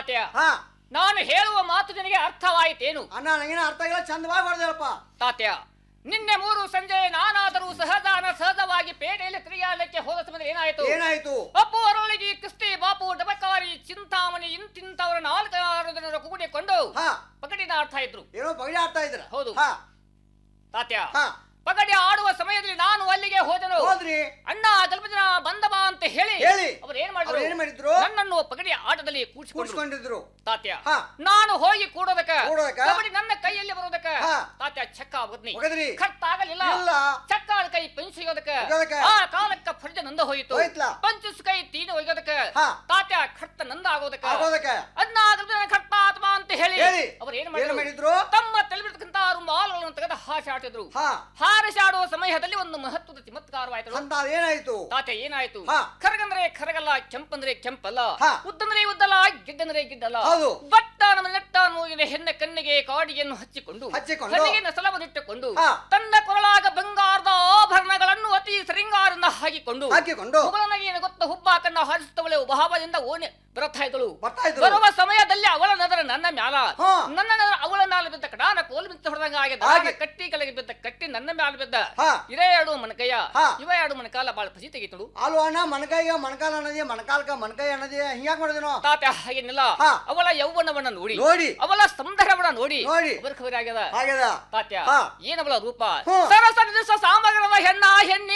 ತಾತ್ಯ ಹಾ ನಾನು ಹೇಳುವ ಮಾತು ನಿನಗೆ ಅರ್ಥವಾಯಿತೇನು ಅಣ್ಣ ನಂಗೇನ ಅರ್ಥ ಆಗಿಲ್ಲ ಚಂದವಾಗಿ ಹೊಡೆದಪ್ಪ ತಾತ್ಯ ನಿನ್ನೆ ಮೂರು ಸಂಜೆ ನಾನಾದರೂ ಸಹಜಾನ ಸಹಜವಾಗಿ ಪೇಟೆಯಲ್ಲಿ ತಿರುಗಾಡಲಿಕ್ಕೆ ಹೋದ ಸಮಯದಲ್ಲಿ ಏನಾಯಿತು ಏನಾಯ್ತು ಅಪ್ಪು ಅರಳಿಗಿ ಕ್ರಿಸ್ತಿ ಬಾಪು ಡಬಕಾರಿ ಚಿಂತಾಮಣಿ ಇಂತಿಂತವರ ನಾಲ್ಕಾರು ಜನರ ಕೂಡಿಕೊಂಡು ಹಾ ಪಗಡಿನ ಆಡ್ತಾ ಇದ್ರು ಏನೋ ಬಗೆ ಆಡ್ತಾ ಇದ್ರ ಹೌದು. ಹಾ ತಾತ್ಯ ಹಾ ಪಗಡಿ ಆಡುವ ಸಮಯದಲ್ಲಿ ನಾನು ಅಲ್ಲಿಗೆ ಹೋದೆನು ಹೋದ್ರಿ ಅಣ್ಣ ಸ್ವಲ್ಪ ಜನ ಬಂದ ಬಾ ಅಂತ ಹೇಳಿ ಹೇಳಿ. ಅವ್ರು ಏನ್ ಅವ್ರು ಏನ್ ಮಾಡಿದ್ರು ಮಾಡಿದ್ರು ನನ್ನನ್ನು ಪಗಡಿ ಆಟದಲ್ಲಿ ಕೂಡಿಸಿಕೊಂಡು ಕೂಡ್ಸ್ಕೊಂಡಿದ್ರು ತಾತ್ಯ ಹಾ. ನಾನು ಹೋಗಿ ಕೂಡೋದಕ್ಕ ಕೂಡೋದಕ್ಕ? ಕಬಡ್ಡಿ ನನ್ನ ಕೈಯಲ್ಲಿ ಬರೋದಕ್ಕ ಹಾ. ತಾತ್ಯ ಚಕ್ಕ ಬದ್ನಿ ಒಗದ್ರಿ ಖರ್ತಾಗಲಿಲ್ಲ ಇಲ್ಲ ಚಕ್ಕಾಳ ಕೈ ಪಂಚಿಯೋದಕ್ಕ ಒಗೆಯೋದಕ್ಕ? ಆ ಕಾಲಕ್ಕ ಫರ್ಜ ನಂದ ಹೋಯಿತು ಹೋಯ್ತ್ಲಾ? ಪಂಚಸ್ ಕೈ ತೀನು ಒಯ್ಯೋದಕ್ಕ ಹಾ. ತಾತ್ಯ ಖರ್ತ ನಂದ ಆಗೋದಕ್ಕ ಆಗೋದಕ್ಕ ಅದ್ನಾಗ ಖರ್ತ ಆತ್ಮ ಅಂತ ಹೇಳಿ ಹೇಳಿ. ಅವ್ರು ಏನ್ ಏನ್ ಮಾಡಿದ್ರು ಮಾಡಿದ್ರು ತಮ್ಮ ತಲೆಬಿಡ್ತಕ್ಕಂತ ಮಾಲುಗಳನ್ನು ತೆಗೆದು ಹಾಸಾಟಿದ್ರು ಹಾ ಹಾರಿಸಾಡುವ ಸಮಯದಲ್ಲಿ ಒಂದು ಮಹತ್ವದ ಚಮತ್ಕಾರವಾಯಿತು ಅಂತ ಏನಾಯ್ತು ತಾತೆ ಏನಾಯ್ತು ಹಾ. ಕರಗಂದ್ರೆ ಕರಗಲ್ಲ ಕೆಂಪಂದ್ರೆ ಕೆಂಪಲ್ಲ ಹಾ. ಉದ್ದಂದ್ರೆ ಉದ್ದಲ್ಲ ಗಿಡ್ಡಂದ್ರೆ ಗಿಡ್ಡಲ್ಲ ಹೌದು. ಬಟ್ಟ ನಮ್ಮ ನೆಟ್ಟ ಮೂಗಿನ ಹೆಣ್ಣ ಕಣ್ಣಿಗೆ ಕಾಡಿಗೆಯನ್ನು ಹಚ್ಚಿಕೊಂಡು ಹಚ್ಚಿಕೊಂಡು. ಕಣ್ಣಿಗೆ ನಸಲವನ್ನಿಟ್ಟುಕೊಂಡು ಹಾ. ತನ್ನ ಕೊರಳಾಗ ಬಂಗಾರದ ಆಭರಣಗಳನ್ನು ಅತಿ ಶೃಂಗಾರದಿಂದ ಹಾಕಿಕೊಂಡು ಹಾಕಿಕೊಂಡು ಮುಗಳನಗಿನ ಗೊತ್ತ ಹುಬ್ಬಾಕನ್ನ ಹಾರಿಸುತ್ತವಳೆ ಭಾವದಿಂದ ಓಣೆ ಬರುತ್ತಾ ಇದ್ದಳು ಬರ್ತಾ ಇದ್ರು ಬರುವ ಸಮಯದಲ್ಲಿ ಅವಳ ನದರ ನನ್ನ ಮ್ಯಾಲ ಹಾ. ನನ್ನ ನದರ ಅವಳ ಮ್ಯಾಲ ಬಿದ್ದ ಕಡಾನ ಕೋಲು ಬಿದ್ದ ಹೊಡೆದಂಗ ಆಗಿದೆ ಹಾಗೆ. ಕಟ್ಟಿ ಕೆಳಗೆ ಬಿದ್ದ ಕಟ್ಟಿ ನನ್ನ ಮ್ಯಾಲ ಬಿದ್ದ ಹಾ. ಇದೇ ಎರಡು ಮನಕಯ್ಯ ಹಾ. ಇವ ಎರಡು ಮನಕಾಲ ಬಾಳ ಪಸಿ ತೆಗಿತಳು ಅಲ್ವ ಅಣ್ಣ ಮಣಕಾಯಿಗ ಮಣಕಾಲ ಅನ್ನೋದೇ ಮಣಕಾಲ್ಕ ಮಣಕಾಯಿ ಅನ್ನೋದೇ ಹಿಂಗ್ಯಾಕ್ ಮಾಡಿದೇನೋ ತಾತ ಹಾಗೇನಿಲ್ಲ ಹಾ. ಅವಳ ಯೌವನವನ್ನ ನೋಡಿ ನೋಡಿ ಅವಳ ಸಂದರ್ಭವನ್ನ ನೋಡಿ ನೋಡಿ. ಅವರ ಖಬರಿ ಆಗ್ಯದ ಹಾಗೆದ ತಾತ್ಯ ಹಾ. ಏನವಳ ರೂಪ ಹ್ಮ್. ಸರಸ ನಿರಸ ಸಾಮಗ್ರದ ಹೆಣ್ಣ ಹೆಣ್ಣಿ